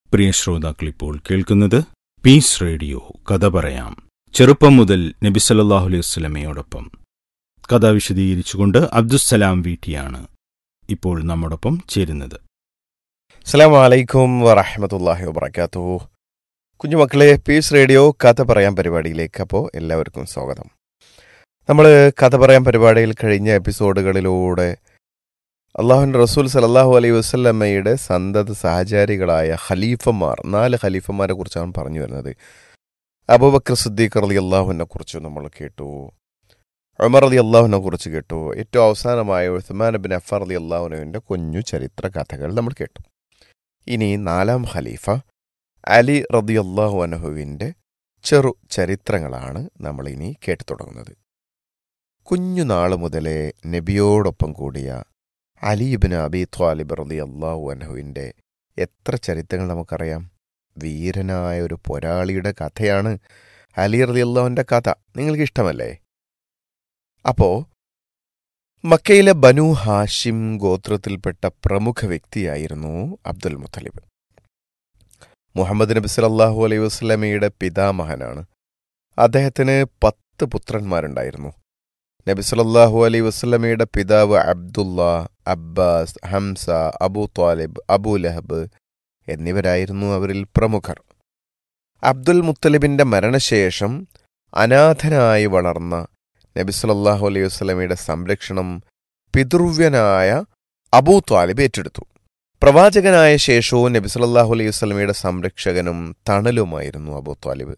പ്രിയ ശ്രോതാക്കൾ ഇപ്പോൾ കേൾക്കുന്നത് പീസ് റേഡിയോ കഥ പറയാം ചെറുപ്പം മുതൽ നബി സല്ലല്ലാഹു അലൈഹി വസല്ലമയോടൊപ്പം കഥ വിശദീകരിച്ചുകൊണ്ട് അബ്ദുസ്സലാം വീട്ടിയാണ് ഇപ്പോൾ നമ്മോടൊപ്പം ചേരുന്നത് അസ്സാം വലൈക്കും വറഹമത്തല്ലാഹി വബർക്കാത്തു കുഞ്ഞുമക്കളെ പീസ് റേഡിയോ കഥ പറയാൻ പരിപാടിയിലേക്ക് അപ്പോൾ എല്ലാവർക്കും സ്വാഗതം നമ്മൾ കഥ പറയാൻ പരിപാടിയിൽ കഴിഞ്ഞ എപ്പിസോഡുകളിലൂടെ അള്ളാഹുൻ്റെ റസൂൽ സലല്ലാഹു അലൈഹി വസ്ലമ്മയുടെ സന്തത സഹചാരികളായ ഖലീഫന്മാർ നാല് ഖലീഫന്മാരെ കുറിച്ചാണ് പറഞ്ഞു വരുന്നത് അബൂബക്കർ സിദ്ദീഖ് അലി അള്ളാഹുവിനെ കുറിച്ച് നമ്മൾ കേട്ടു ഉമർ അലി അള്ളാഹുവിനെ കുറിച്ച് കേട്ടു ഏറ്റവും അവസാനമായ ഉസ്മാൻ ബിൻ അഫർ അലി അള്ളാഹുനുവിൻ്റെ കുഞ്ഞു ചരിത്ര കഥകൾ നമ്മൾ കേട്ടു ഇനി നാലാം ഖലീഫ അലി റദിയല്ലാഹു അനഹുവിൻ്റെ ചെറു ചരിത്രങ്ങളാണ് നമ്മൾ ഇനി കേട്ടു തുടങ്ങുന്നത് കുഞ്ഞുനാൾ മുതലേ നബിയോടൊപ്പം കൂടിയ അലീബിൻ അബി ത്വാലിബ് റതി അള്ളാഹു അനഹുവിൻ്റെ എത്ര ചരിത്രങ്ങൾ നമുക്കറിയാം വീരനായ ഒരു പോരാളിയുടെ കഥയാണ് അലി റതി അള്ളാഹുവിൻ്റെ കഥ നിങ്ങൾക്ക് ഇഷ്ടമല്ലേ അപ്പോൾ മക്കയിലെ ബനു ഹാഷിം ഗോത്രത്തിൽപ്പെട്ട പ്രമുഖ വ്യക്തിയായിരുന്നു അബ്ദുൽ മുത്തലിബ് മുഹമ്മദ് നബി സല്ലല്ലാഹു അലൈഹി വസ്ലമയുടെ പിതാമഹനാണ് അദ്ദേഹത്തിന് പത്ത് പുത്രന്മാരുണ്ടായിരുന്നു നബി സല്ലല്ലാഹു അലൈഹി വസ്ലമയുടെ പിതാവ് Abdullah Abbas Hamza Abu Talib Abu Lahab എന്നിവരായിരുന്നു അവരിൽ പ്രമുഖർ അബ്ദുൽ മുത്തലിബിന്റെ മരണശേഷം അനാഥനായി വളർന്ന നബി സല്ലല്ലാഹു അലൈഹി വസ്ലമയുടെ സംരക്ഷണം പിതൃവ്യനായ അബൂ ത്വാലിബ് ഏറ്റെടുത്തു പ്രവാചകനായ ശേഷവും നബി സല്ലല്ലാഹു അലൈഹി വസ്ലമയുടെ സംരക്ഷകനും തണലുമായിരുന്നു അബൂ ത്വാലിബ്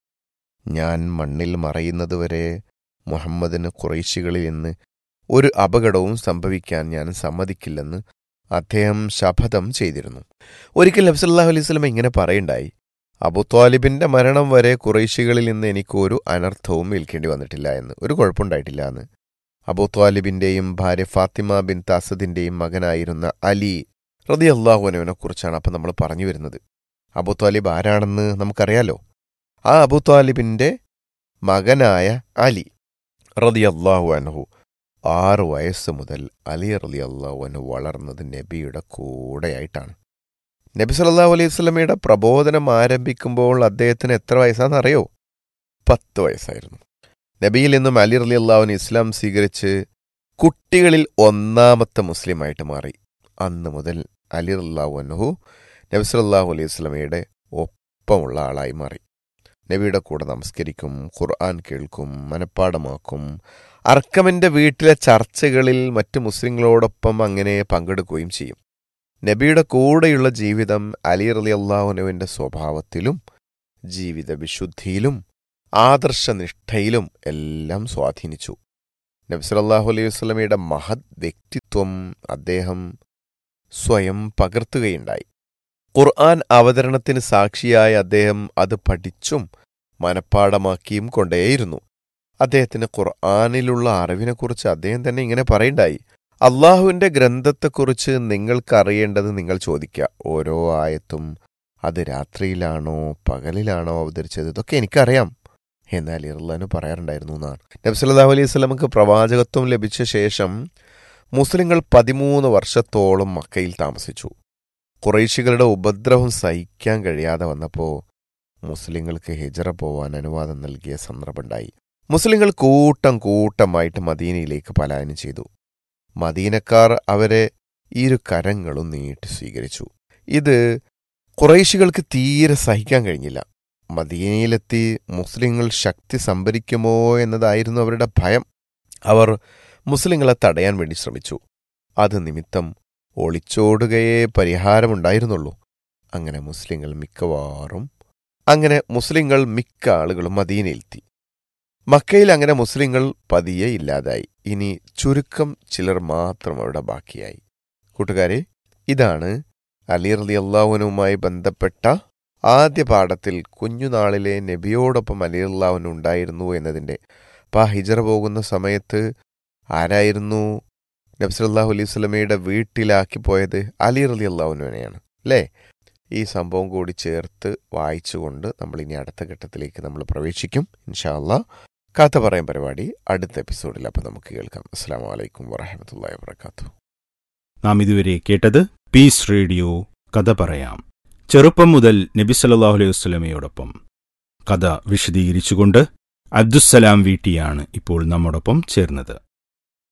ഞാൻ മണ്ണിൽ മറയുന്നതുവരെ മുഹമ്മദിന് കുറേശികളിൽ നിന്ന് ഒരു അപകടവും സംഭവിക്കാൻ ഞാൻ സമ്മതിക്കില്ലെന്ന് അദ്ദേഹം ശപഥം ചെയ്തിരുന്നു ഒരിക്കൽ നബി സല്ലല്ലാഹു അലൈഹി വസ്ലമ ഇങ്ങനെ പറയണ്ടായി അബുത്വാലിബിന്റെ മരണം വരെ കുറേശികളിൽ നിന്ന് എനിക്ക് ഒരു അനർത്ഥവും ഏൽക്കേണ്ടി വന്നിട്ടില്ല എന്ന് ഒരു കുഴപ്പമുണ്ടായിട്ടില്ല എന്ന് അബുത്വാലിബിന്റെയും ഭാര്യ ഫാത്തിമ ബിൻ താസദിന്റെയും മകനായിരുന്ന അലി റതി അള്ളാഹുനുവിനെ കുറിച്ചാണ് അപ്പം നമ്മൾ പറഞ്ഞു വരുന്നത് അബുത്വാലിബ് ആരാണെന്ന് നമുക്കറിയാലോ ആ അബുത്വാലിബിന്റെ മകനായ അലി റതി അള്ളാഹു അനഹു ആറ് വയസ്സ് മുതൽ അലി റതി അള്ളാഹു അനു വളർന്നത് നബിയുടെ കൂടെയായിട്ടാണ് നബി സല്ലല്ലാഹു അലൈഹി വസല്ലമയുടെ പ്രബോധനം ആരംഭിക്കുമ്പോൾ അദ്ദേഹത്തിന് എത്ര വയസ്സാണെന്നറിയോ പത്ത് വയസ്സായിരുന്നു നബിയിൽ നിന്നും അലി റലി അള്ളാഹുവിന് ഇസ്ലാം സ്വീകരിച്ച് കുട്ടികളിൽ ഒന്നാമത്തെ മുസ്ലിമായിട്ട് മാറി അന്ന് മുതൽ അലി അള്ളാഹു അൻഹു നബി സല്ലല്ലാഹു അലൈഹി വസല്ലമയുടെ ഒപ്പമുള്ള ആളായി മാറി നബിയുടെ കൂടെ നമസ്കരിക്കും ഖുർആൻ കേൾക്കും മനപ്പാടമാക്കും അർക്കമിന്റെ വീട്ടിലെ ചർച്ചകളിൽ മറ്റു മുസ്ലിങ്ങളോടൊപ്പം അങ്ങനെ പങ്കെടുക്കുകയും ചെയ്യും നബിയുടെ കൂടെയുള്ള ജീവിതം അലി റലി അള്ളാഹുനുവിൻ്റെ സ്വഭാവത്തിലും ജീവിത വിശുദ്ധിയിലും ആദർശനിഷ്ഠയിലും എല്ലാം സ്വാധീനിച്ചു നബി സല്ലല്ലാഹു അലൈഹി വസല്ലമയുടെ മഹത് വ്യക്തിത്വം അദ്ദേഹം സ്വയം പകർത്തുകയുണ്ടായി ഖുർആൻ അവതരണത്തിന് സാക്ഷിയായ അദ്ദേഹം അത് പഠിച്ചും മനഃപ്പാടമാക്കിയും കൊണ്ടേയിരുന്നു അദ്ദേഹത്തിന് ഖുർആാനിലുള്ള അറിവിനെക്കുറിച്ച് അദ്ദേഹം തന്നെ ഇങ്ങനെ പറയണ്ടായി അള്ളാഹുവിന്റെ ഗ്രന്ഥത്തെക്കുറിച്ച് നിങ്ങൾക്കറിയേണ്ടത് നിങ്ങൾ ചോദിക്കുക ഓരോ ആയത്തും അത് രാത്രിയിലാണോ പകലിലാണോ അവതരിച്ചത് ഇതൊക്കെ എനിക്കറിയാം എന്നാൽ ഇർലാന് പറയാറുണ്ടായിരുന്നു എന്നാണ് നബ്സല്ലാഹു അലൈഹി സ്വലമക്ക് പ്രവാചകത്വം ലഭിച്ച ശേഷം മുസ്ലിങ്ങൾ പതിമൂന്ന് വർഷത്തോളം മക്കയിൽ താമസിച്ചു കുറേശികളുടെ ഉപദ്രവം സഹിക്കാൻ കഴിയാതെ വന്നപ്പോൾ മുസ്ലിങ്ങൾക്ക് ഹിജറ പോവാൻ അനുവാദം നൽകിയ സന്ദർഭമുണ്ടായി മുസ്ലിങ്ങൾ കൂട്ടം കൂട്ടമായിട്ട് മദീനയിലേക്ക് പലായനം ചെയ്തു മദീനക്കാർ അവരെ ഇരു കരങ്ങളും നീട്ടി സ്വീകരിച്ചു ഇത് കുറേശികൾക്ക് തീരെ സഹിക്കാൻ കഴിഞ്ഞില്ല മദീനയിലെത്തി മുസ്ലിങ്ങൾ ശക്തി സംഭരിക്കുമോ എന്നതായിരുന്നു അവരുടെ ഭയം അവർ മുസ്ലിങ്ങളെ തടയാൻ വേണ്ടി ശ്രമിച്ചു അത് നിമിത്തം ഒളിച്ചോടുകയേ പരിഹാരമുണ്ടായിരുന്നുള്ളൂ അങ്ങനെ മുസ്ലിങ്ങൾ മിക്കവാറും അങ്ങനെ മുസ്ലിങ്ങൾ മിക്ക ആളുകളും മദീനയിലെത്തി മക്കയിൽ അങ്ങനെ മുസ്ലിങ്ങൾ പതിയെ ഇല്ലാതായി ഇനി ചുരുക്കം ചിലർ മാത്രം അവിടെ ബാക്കിയായി കൂട്ടുകാരെ ഇതാണ് അലി റലി അള്ളാഹുനുമായി ബന്ധപ്പെട്ട ആദ്യ പാഠത്തിൽ കുഞ്ഞുനാളിലെ നബിയോടൊപ്പം അലി അള്ളാഹുനു ഉണ്ടായിരുന്നു എന്നതിൻ്റെ അപ്പം ആ ഹിജറ പോകുന്ന സമയത്ത് ആരായിരുന്നു നബ്സല്ലാഹു അലൈഹി സ്വലമയുടെ വീട്ടിലാക്കി പോയത് അലി റലി അള്ളാഹുനുവിനെയാണ് അല്ലേ ഈ സംഭവം കൂടി ചേർത്ത് വായിച്ചുകൊണ്ട് നമ്മൾ ഇനി അടുത്ത ഘട്ടത്തിലേക്ക് നമ്മൾ പ്രവേശിക്കും ഇൻഷാ അല്ലാ കഥ പറയാൻ പരിപാടി അടുത്ത എപ്പിസോഡിൽ അപ്പോൾ നമുക്ക് കേൾക്കാം അസ്സാം വലൈക്കും വറഹമത്തല്ലാ വാത്തു നാം ഇതുവരെ കേട്ടത് പീസ് റേഡിയോ കഥ പറയാം ചെറുപ്പം മുതൽ നബി സല്ലല്ലാഹു അലൈഹി വസ്ലമയോടൊപ്പം കഥ വിശദീകരിച്ചുകൊണ്ട് അബ്ദുസ്സലാം വീട്ടിയാണ് ഇപ്പോൾ നമ്മോടൊപ്പം ചേർന്നത്